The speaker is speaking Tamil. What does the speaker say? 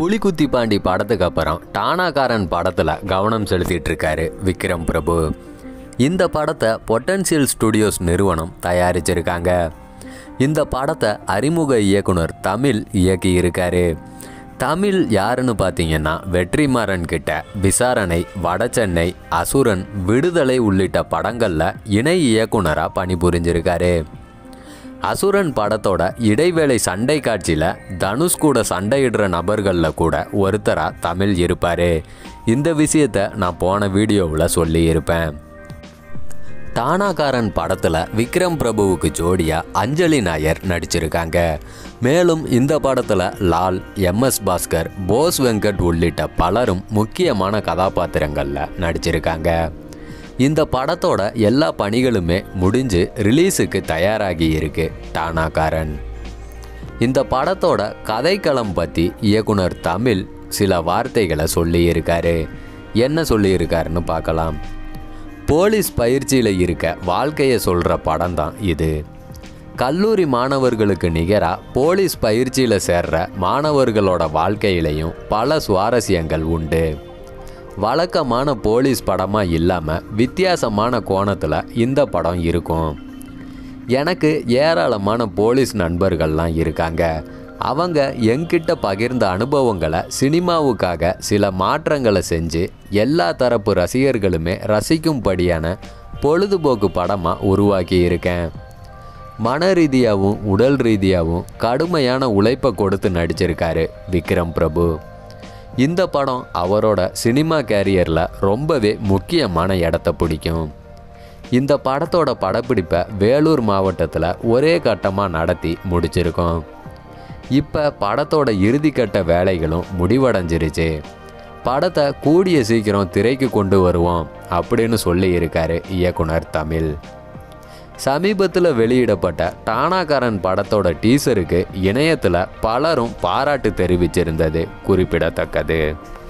புலிகுத்தி பாண்டி படத்துக்கு அப்புறம் டானாகாரன் படத்தில் கவனம் செலுத்திட்டு இருக்காரு விக்ரம் பிரபு இந்த படத்தை பொட்டன்சியல் ஸ்டுடியோஸ் நிறுவனம் தயாரிச்சிருக்காங்க இந்த படத்தை அறிமுக இயக்குனர் தமிழ் இயக்கி இருக்காரு தமிழ் யாருன்னு பார்த்தீங்கன்னா வெற்றிமாறன் கிட்ட விசாரணை வடசென்னை அசுரன் விடுதலை உள்ளிட்ட படங்களில் இணை இயக்குனராக பணிபுரிஞ்சிருக்காரு அசுரன் படத்தோட இடைவேளை சண்டை காட்சியில் தனுஷ் கூட சண்டையிடுற நபர்களில் கூட ஒருத்தராக தமிழ் இருப்பார் இந்த விஷயத்தை நான் போன வீடியோவில் சொல்லியிருப்பேன் தானாகாரன் படத்தில் விக்ரம் பிரபுவுக்கு ஜோடியாக அஞ்சலி நாயர் நடிச்சிருக்காங்க மேலும் இந்த படத்தில் லால் எம்எஸ் பாஸ்கர் போஸ் வெங்கட் உள்ளிட்ட பலரும் முக்கியமான கதாபாத்திரங்களில் நடிச்சிருக்காங்க இந்த படத்தோட எல்லா பணிகளுமே முடிஞ்சு ரிலீஸுக்கு தயாராகி இருக்கு டானாகாரன் இந்த படத்தோட கதைக்களம் பற்றி இயக்குனர் தமிழ் சில வார்த்தைகளை சொல்லியிருக்காரு என்ன சொல்லியிருக்காருன்னு பார்க்கலாம் போலீஸ் பயிற்சியில் இருக்க வாழ்க்கையை சொல்கிற படம் தான் இது கல்லூரி மாணவர்களுக்கு நிகராக போலீஸ் பயிற்சியில் சேர்ற மாணவர்களோட வாழ்க்கையிலையும் பல சுவாரஸ்யங்கள் உண்டு வழக்கமான போலீஸ் படமாக இல்லாமல் வித்தியாசமான கோணத்தில் இந்த படம் இருக்கும் எனக்கு ஏராளமான போலீஸ் நண்பர்கள்லாம் இருக்காங்க அவங்க என்கிட்ட பகிர்ந்த அனுபவங்களை சினிமாவுக்காக சில மாற்றங்களை செஞ்சு எல்லா தரப்பு ரசிகர்களுமே ரசிக்கும்படியான பொழுதுபோக்கு படமாக உருவாக்கி இருக்கேன் மன ரீதியாகவும் உடல் ரீதியாகவும் கடுமையான உழைப்பை கொடுத்து நடிச்சிருக்காரு விக்ரம் பிரபு இந்த படம் அவரோட சினிமா கேரியரில் ரொம்பவே முக்கியமான இடத்த பிடிக்கும் இந்த படத்தோட படப்பிடிப்பை வேலூர் மாவட்டத்தில் ஒரே கட்டமாக நடத்தி முடிச்சிருக்கோம் இப்போ படத்தோட இறுதிக்கட்ட வேலைகளும் முடிவடைஞ்சிருச்சு படத்தை கூடிய சீக்கிரம் திரைக்கு கொண்டு வருவோம் அப்படின்னு சொல்லி இருக்காரு இயக்குனர் தமிழ் சமீபத்தில் வெளியிடப்பட்ட டானாகாரன் படத்தோட டீசருக்கு இணையத்தில் பலரும் பாராட்டு தெரிவிச்சிருந்தது குறிப்பிடத்தக்கது